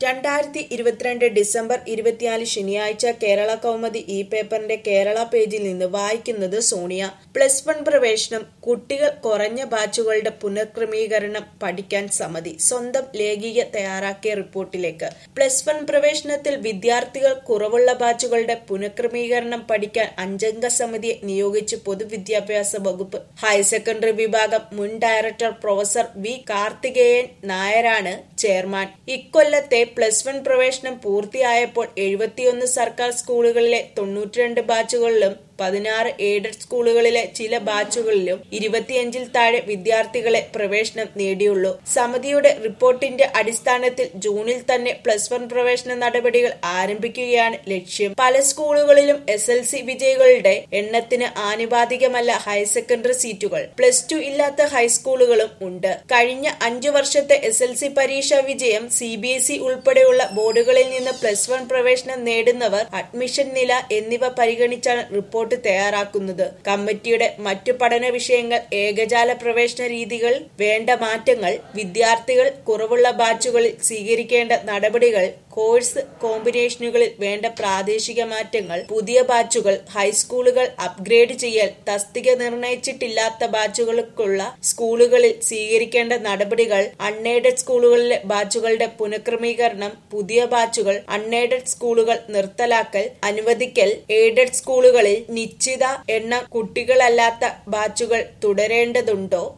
രണ്ടായിരത്തി ഇരുപത്തിരണ്ട് ഡിസംബർ ഇരുപത്തിനാല് ശനിയാഴ്ച കേരള കൗമുദി ഇ പേപ്പറിന്റെ കേരള പേജിൽ നിന്ന് വായിക്കുന്നത് സോണിയ പ്ലസ് വൺ പ്രവേശനം കുട്ടികൾ കുറഞ്ഞ ബാച്ചുകളുടെ പുനഃക്രമീകരണം പഠിക്കാൻ സമിതി സ്വന്തം ലേഖിക തയ്യാറാക്കിയ റിപ്പോർട്ടിലേക്ക് പ്ലസ് വൺ പ്രവേശനത്തിൽ വിദ്യാർത്ഥികൾ കുറവുള്ള ബാച്ചുകളുടെ പുനഃക്രമീകരണം പഠിക്കാൻ അഞ്ചംഗ സമിതിയെ നിയോഗിച്ച് പൊതുവിദ്യാഭ്യാസ വകുപ്പ് ഹയർ സെക്കൻഡറി വിഭാഗം മുൻ ഡയറക്ടർ പ്രൊഫസർ വി കാർത്തികേയൻ നായരാണ് ചെയർമാൻ ഇക്കൊല്ലത്തെ പ്ലസ് വൺ പ്രവേശനം പൂർത്തിയായപ്പോൾ എഴുപത്തിയൊന്ന് സർക്കാർ സ്കൂളുകളിലെ തൊണ്ണൂറ്റിരണ്ട് ബാച്ചുകളിലും പതിനാറ് എയ്ഡഡ് സ്കൂളുകളിലെ ചില ബാച്ചുകളിലും ഇരുപത്തിയഞ്ചിൽ താഴെ വിദ്യാർത്ഥികളെ പ്രവേശനം നേടിയുള്ളൂ സമിതിയുടെ റിപ്പോർട്ടിന്റെ അടിസ്ഥാനത്തിൽ ജൂണിൽ തന്നെ പ്ലസ് വൺ പ്രവേശന നടപടികൾ ആരംഭിക്കുകയാണ് ലക്ഷ്യം പല സ്കൂളുകളിലും എസ് എൽ സി വിജയികളുടെ എണ്ണത്തിന് ആനുപാതികമല്ല ഹയർ സെക്കൻഡറി സീറ്റുകൾ പ്ലസ് ടു ഇല്ലാത്ത ഹൈസ്കൂളുകളും ഉണ്ട് കഴിഞ്ഞ അഞ്ചു വർഷത്തെ എസ് എൽ സി പരീക്ഷാ വിജയം സി ബി എസ് ഇ ഉൾപ്പെടെയുള്ള ബോർഡുകളിൽ നിന്ന് പ്ലസ് വൺ പ്രവേശനം നേടുന്നവർ അഡ്മിഷൻ നില എന്നിവ പരിഗണിച്ചാണ് റിപ്പോർട്ട് തയ്യാറാക്കുന്നത് കമ്മിറ്റിയുടെ മറ്റു പഠന വിഷയങ്ങൾ ഏകജാല പ്രവേശന രീതികൾ വേണ്ട മാറ്റങ്ങൾ വിദ്യാർത്ഥികൾ കുറവുള്ള ബാച്ചുകളിൽ സ്വീകരിക്കേണ്ട നടപടികൾ കോഴ്സ് കോമ്പിനേഷനുകളിൽ വേണ്ട പ്രാദേശിക മാറ്റങ്ങൾ പുതിയ ബാച്ചുകൾ ഹൈസ്കൂളുകൾ അപ്ഗ്രേഡ് ചെയ്യൽ തസ്തിക നിർണയിച്ചിട്ടില്ലാത്ത ബാച്ചുകൾക്കുള്ള സ്കൂളുകളിൽ സ്വീകരിക്കേണ്ട നടപടികൾ അൺഎയ്ഡഡ് സ്കൂളുകളിലെ ബാച്ചുകളുടെ പുനഃക്രമീകരണം പുതിയ ബാച്ചുകൾ അൺഎയ്ഡഡ് സ്കൂളുകൾ നിർത്തലാക്കൽ അനുവദിക്കൽ എയ്ഡഡ് സ്കൂളുകളിൽ നിശ്ചിത എണ്ണം കുട്ടികളല്ലാത്ത ബാച്ചുകൾ തുടരേണ്ടതുണ്ടോ